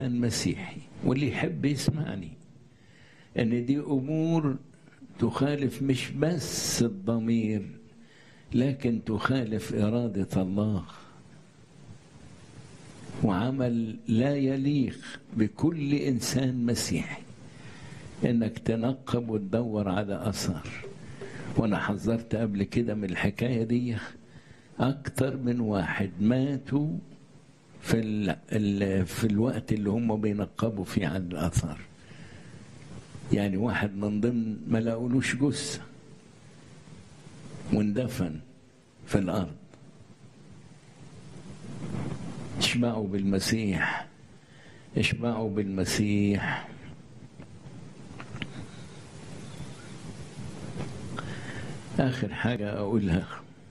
مسيحي واللي يحب يسمعني ان دي امور تخالف مش بس الضمير لكن تخالف اراده الله وعمل لا يليق بكل انسان مسيحي انك تنقب وتدور على اثر وانا حذرت قبل كده من الحكايه دي اكتر من واحد ماتوا في ال ال في الوقت اللي هم بينقبوا فيه عن الاثار يعني واحد من ضمن ما لقولوش جثه واندفن في الارض اشبعوا بالمسيح اشبعوا بالمسيح اخر حاجه اقولها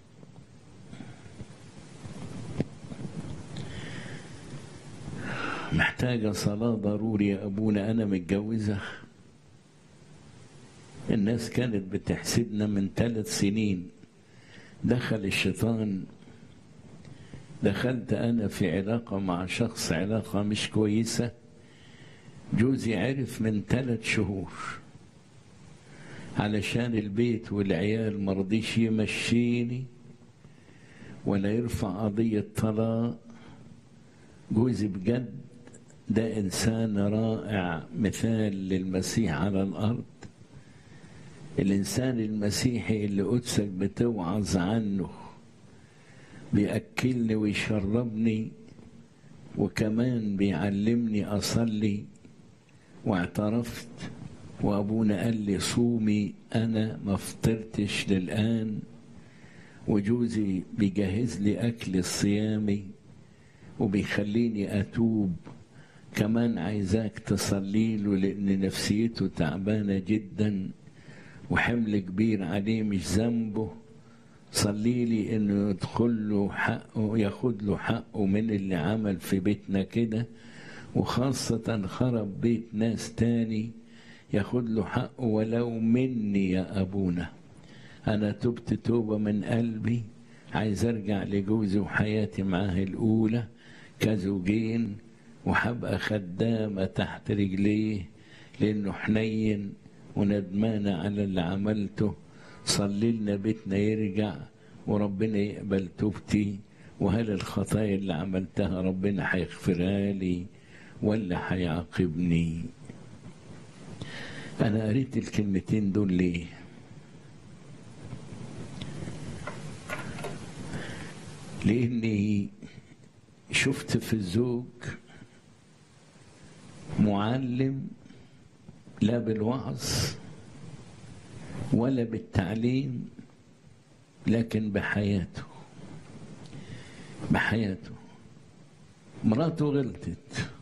محتاجة صلاة ضروري يا أبونا أنا متجوزة الناس كانت بتحسبنا من ثلاث سنين دخل الشيطان دخلت أنا في علاقة مع شخص علاقة مش كويسة جوزي عرف من ثلاث شهور علشان البيت والعيال مرضيش يمشيني ولا يرفع قضية طلاق جوزي بجد ده إنسان رائع مثال للمسيح على الأرض الإنسان المسيحي اللي قدسك بتوعظ عنه بيأكلني ويشربني وكمان بيعلمني أصلي واعترفت وأبونا قال لي صومي أنا ما فطرتش للآن وجوزي بيجهز لي أكل الصيامي وبيخليني أتوب كمان عايزاك تصلي له لأن نفسيته تعبانة جدا وحمل كبير عليه مش ذنبه صلي لي انه يدخل له حقه ياخد له حقه من اللي عمل في بيتنا كده وخاصة خرب بيت ناس تاني ياخد له حقه ولو مني يا أبونا أنا تبت توبة من قلبي عايز أرجع لجوزي وحياتي معاه الأولى كزوجين وحبقى خدامة تحت رجليه لأنه حنين وندمانة على اللي عملته صلي لنا بيتنا يرجع وربنا يقبل توبتي وهل الخطايا اللي عملتها ربنا هيغفرها لي ولا هيعاقبني أنا قريت الكلمتين دول ليه لأني شفت في الزوج معلم لا بالوعظ ولا بالتعليم لكن بحياته بحياته مراته غلطت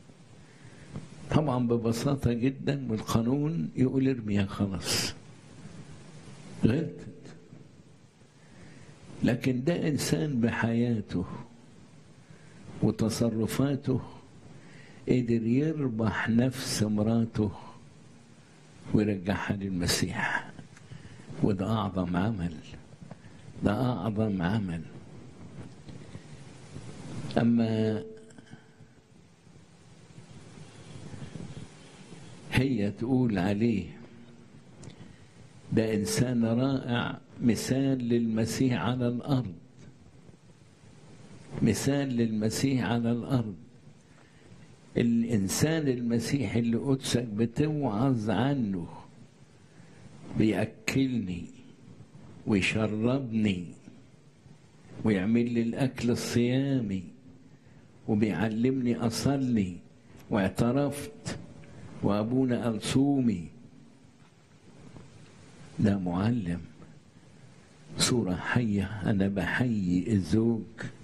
طبعا ببساطة جدا والقانون يقول ارميها خلاص غلطت لكن ده إنسان بحياته وتصرفاته قدر يربح نفس مراته ويرجعها للمسيح وده أعظم عمل ده أعظم عمل أما هي تقول عليه ده إنسان رائع مثال للمسيح على الأرض مثال للمسيح على الأرض الإنسان المسيحي اللي قدسك بتوعظ عنه بيأكلني ويشربني ويعمل لي الأكل الصيامي وبيعلمني أصلي واعترفت وأبونا قال صومي ده معلم صورة حية أنا بحيي الزوج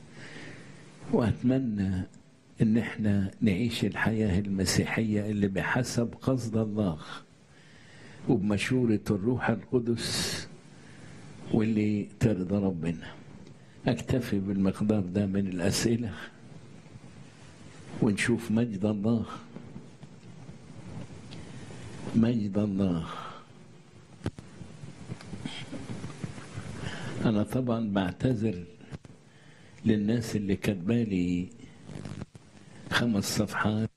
وأتمنى ان احنا نعيش الحياة المسيحية اللي بحسب قصد الله وبمشورة الروح القدس واللي ترضى ربنا اكتفي بالمقدار ده من الاسئلة ونشوف مجد الله مجد الله انا طبعا بعتذر للناس اللي كاتبالي خمس صفحات